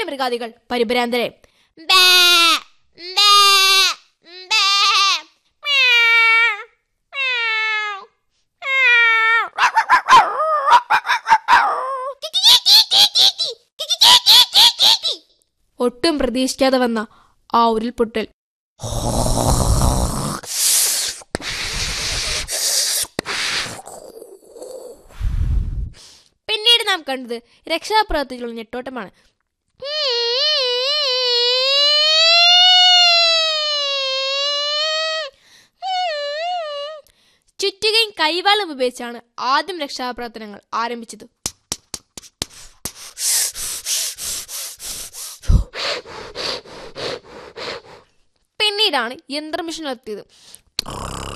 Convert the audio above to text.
മൃഗാദികൾ പരിഭ്രാന്തരെ ബേ ബേ ബേ മ്യാവ്, മ്യാവ്, മ്യാവ്. കിക്കി, കിക്കി, കിക്കി, കിക്കി, കിക്കി, കിക്കി, കിക്കി, കിക്കി. ഒട്ടും പ്രതീക്ഷിക്കാതെ വന്ന ആ ഉരുൾപൊട്ടൽ പിന്നീട് നാം കണ്ടത് രക്ഷാപ്രവർത്തനത്തിലുള്ള ഞെട്ടോട്ടമാണ് ചുറ്റുകയും കൈവാളും ഉപയോഗിച്ചാണ് ആദ്യം രക്ഷാപ്രവർത്തനങ്ങൾ ആരംഭിച്ചത് പിന്നീടാണ് യന്ത്രമിഷൻ എത്തിയത്